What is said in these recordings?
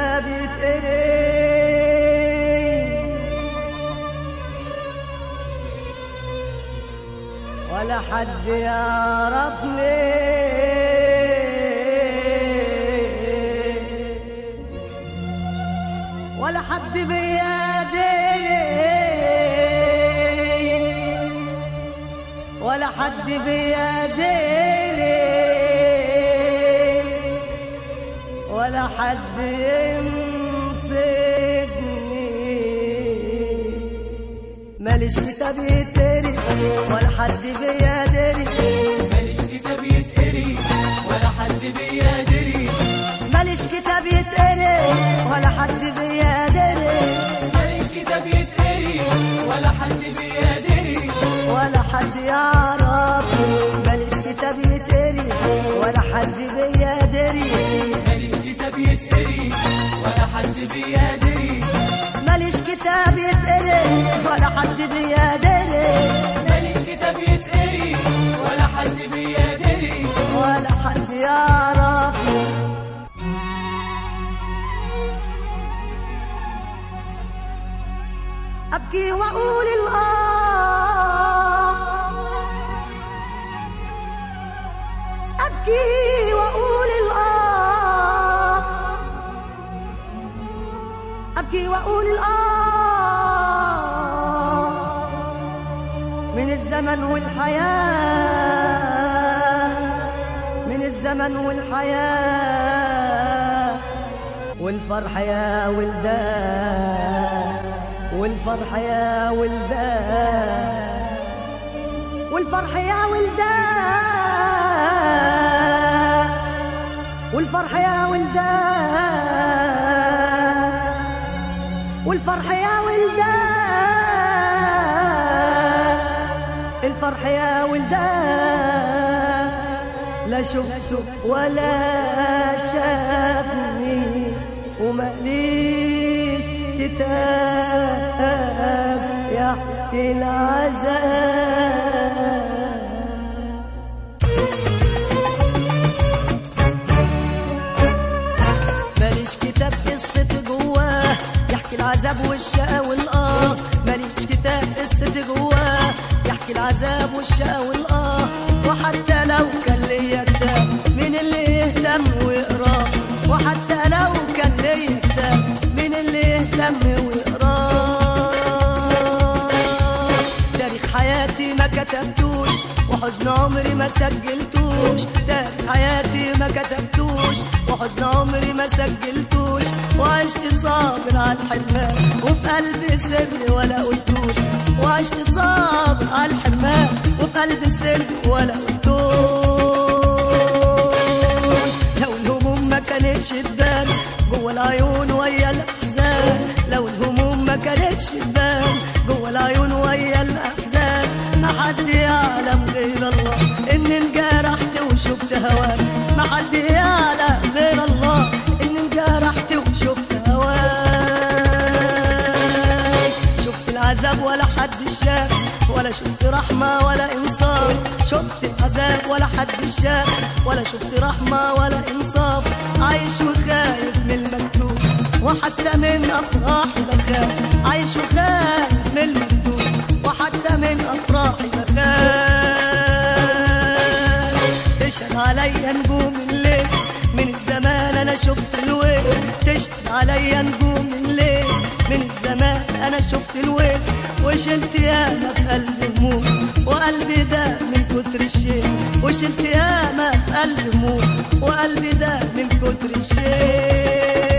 كتاب يتقري ولا حد يعرفني ولا حد بيديني ولا حد بيديني ولا حد يمسكني ماليش كتاب يتقري ولا حد بيدري ماليش كتاب يتقري ولا حد بيدري ماليش كتاب يتقري ولا حد بيدري ماليش كتاب يتقري ولا حد بيدري ولا حد يعرف ماليش كتاب يتقري ولا حد بيدري ماليش كتاب يتقري ولا حد بيدري ماليش كتاب يتقري ولا حد بيدري ماليش كتاب يتقري ولا حد بيدري ولا حد يعرف أبكي وأقول الآه أبكي وأقول الآه أبكي وأقول الآه من الزمن والحياة من الزمن والحياة والفرح يا ولدان والفرح يا ولدان والفرح يا ولدان والفرح يا ولدان والفرح يا ولدان الفرح يا ولدان لا شفته ولا شافني وماليش كتاب يحكي العذاب ماليش كتاب قصة جواه يحكي العذاب والشقا والآه ماليش كتاب قصة جواه يحكي العذاب والشقا والآه وحتى لو كان ليا كتاب مين اللي يهتم ويقراه وحتى لو كان ليا كتاب مين اللي يهتم ويقراه تاريخ حياتي ما كتبتوش وحزن عمري ما سجلتوش تاريخ حياتي ما كتبتوش وحزن عمري ما سجلتوش وعشت صابر على الحرمان وفي قلبي سر ولا قلتوش وعشت صابر على الحرمان وفي قلبي سر ولا قلتوش لو الهموم ما كانتش تبان جوه العيون ويا الاحزان لو الهموم ما كانتش تبان جوه العيون ويا الاحزان ما حد يعلم غير الله ان انجرحت وشفت هواك ما حد يعلم غير الله ان انجرحت وشفت هواك شفت العذاب ولا حد شاف ولا شفت رحمة ولا إنصاف شفت العذاب ولا حد شاف ولا شفت رحمة ولا إنصاف عايش وخايف من المكتوب وحتى من أفراحي بخاف عايش وخايف من المكتوب وحتى من أفراحي بخاف تشهد عليا نجوم الليل من الزمان انا شفت الويل تشهد عليا نجوم الليل من الزمان انا شفت الويل وشلت ياما في قلبي هموم وقلبي ده من كتر الشيل وشلت ياما في قلبي هموم وقلبي ده من كتر الشيل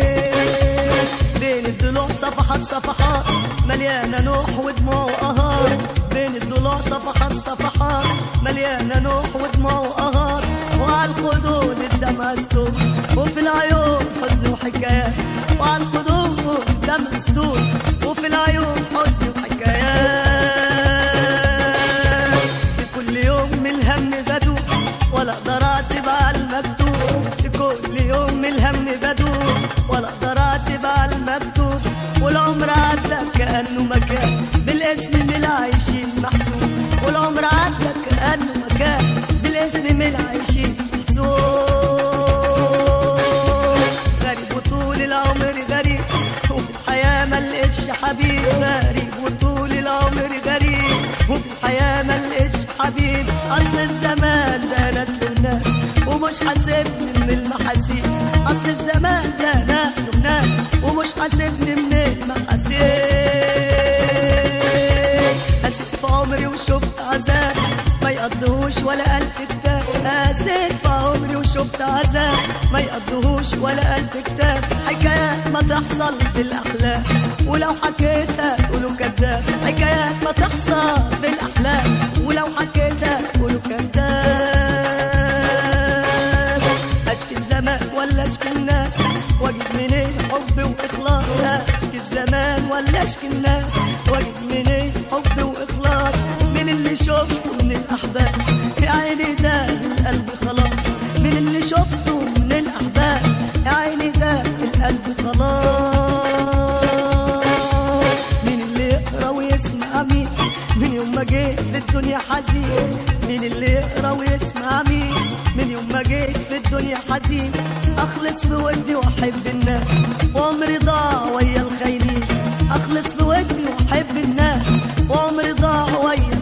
بين الضلوع صفحات صفحات مليانة نوح ودموع وقهار بين الضلوع صفحات صفحات مليانة نوح ودموع وقهار وعلى الخدود الدمع مسدود وفي العيون حزن وحكايات وعلى الخدود دم مسدود وفي العيون حزن وحكايات في كل يوم من الهم بدوب ولا اقدر اعتب على المكتوب في كل يوم من الهم بدوب ولا اقدر اعتب على المكتوب والعمر عدى كانه مكان بالاسم من العايشين محسوب والعمر عدى كانه مكان بالاسم من العايشين محسوب غريب وطول العمر غريب وفي الحياة ما لقيتش حبيب غريب وطول العمر غريب وفي الحياة ما لقيتش حبيب أصل الزمان ده ناس وناس ومش حاسبني من المحاسيب أصل الزمان ده ناس وناس ومش حاسبني من المحاسيب قاسيت في عمري وشفت عذاب ما يقضيهوش ولا ألف كتاب قاسيت في عمري وشفت عذاب ما يقضيهوش ولا ألف كتاب حكايات ما تحصل في الأحلام ولو حكيتها تقولوا كذاب حكايات ما تحصل في الأحلام ولو حكيتها تقولوا كذاب اشكي الزمان ولا اشكي الناس واجيب منين حب واخلاص اشكي الزمان ولا اشكي الناس واجيب منين حب واخلاص من اللي شفته من الاحباب يا عيني ده القلب خلاص من اللي شفته من الاحباب يا عيني ده القلب خلاص من اللي يقرا ويسمع مين من يوم ما جيت في الدنيا حزين من اللي يقرا ويسمع مين من يوم ما جيت في الدنيا حزين اخلص بودي واحب الناس وعمري ضاع ويا الخاينين اخلص بودي واحب الناس وعمري ضاع ويا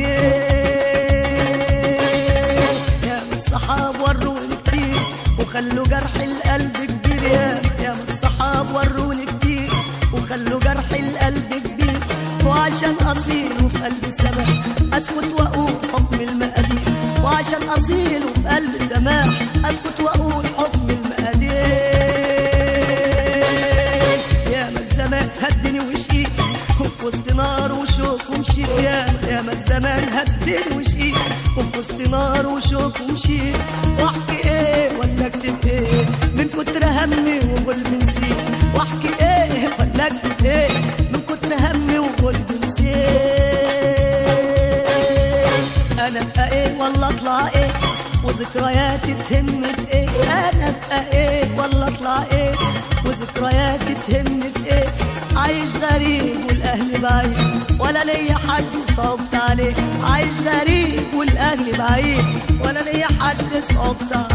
الخاينين يا من الصحاب وروني كتير وخلوا جرح القلب كبير يا يا من الصحاب وروني كتير وخلوا جرح القلب كبير وعشان اصيل وفي قلبي سماح اسكت واقول حكم المقادير وعشان اصيل وفي قلبي سماح اسكت واقول حكم المقادير يا ما الزمان هدني وشقيت وفي وسط نار وشوك ومشيت يا يا ما الزمان هدني وشقيت وفي وسط نار وشوك ومشيت واحكي ايه ولا اكتب ايه من كتر همي وقلبي نسيت واحكي ايه ولا اكتب ايه من كتر همي وقلبي نسيت انا ابقى ايه ولا اطلع ايه وذكرياتي تهم في ايه انا ابقى ايه ولا اطلع ايه وذكرياتي تهم في ايه عايش غريب والاهل بعيد ولا ليا حد صوت عليه عايش غريب والاهل بعيد ولا ليا حد صوت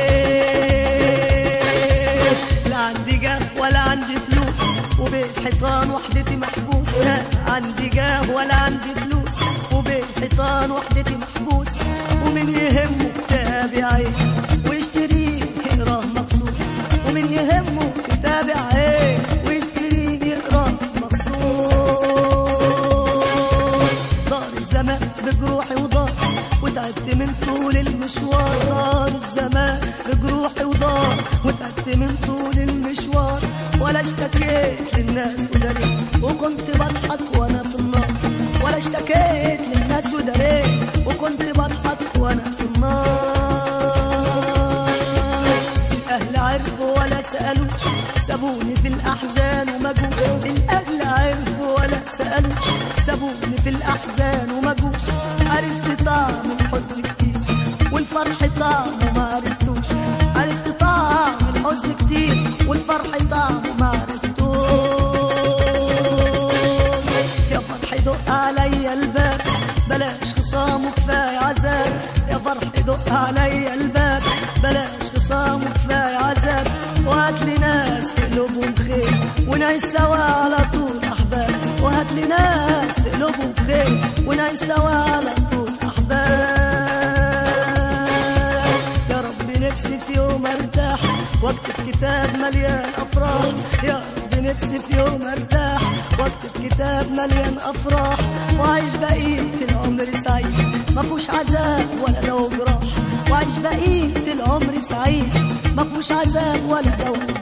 عليه لا عندي جاه ولا عندي فلوس وبيت حيطان وحدتي محبوس لا عندي جاه ولا عندي فلوس وبين حيطان وحدتي محبوس ومن يهمه كتاب يعيش ويشتريه يقراه مخصوص ومن يهمه كتاب يعيش ويشتريه يقراه مخصوص دار الزمان بجروحي وضار وتعبت من طول المشوار دار الزمان بجروحي وضار وتعبت من طول المشوار ولا اشتكيت للناس وداريت وكنت بضحك وانا في النار ولا اشتكيت للناس وداريت وكنت بضحك وانا في النار الاهل عرفوا ولا سالوش سابوني في الاحزان وما جوش الاهل عرفوا ولا سالوش سابوني في الاحزان وما جوش عرفت طعم الحزن كتير والفرح طعمه ما عرفتوش عرفت طعم الحزن كتير والفرح طعمه ما عرفتوش يا فرح دق عليا الباب بلاش خصام وكفايه عذاب يا فرح دق عليا الباب بلاش خصام وكفايه عذاب وهات لي ناس في قلوبهم خير ونعيش سوا على طول احباب وهات لي ناس في قلوبهم خير ونعيش سوا على طول احباب يا رب نفسي في يوم ارتاح واكتب كتاب مليان افراح يا رب نفسي في يوم ارتاح واكتب كتاب مليان افراح وعيش بقية العمر سعيد ما فيهوش عذاب ولا لو جراح وعيش بقية العمر سعيد ما فيهوش عذاب ولا لو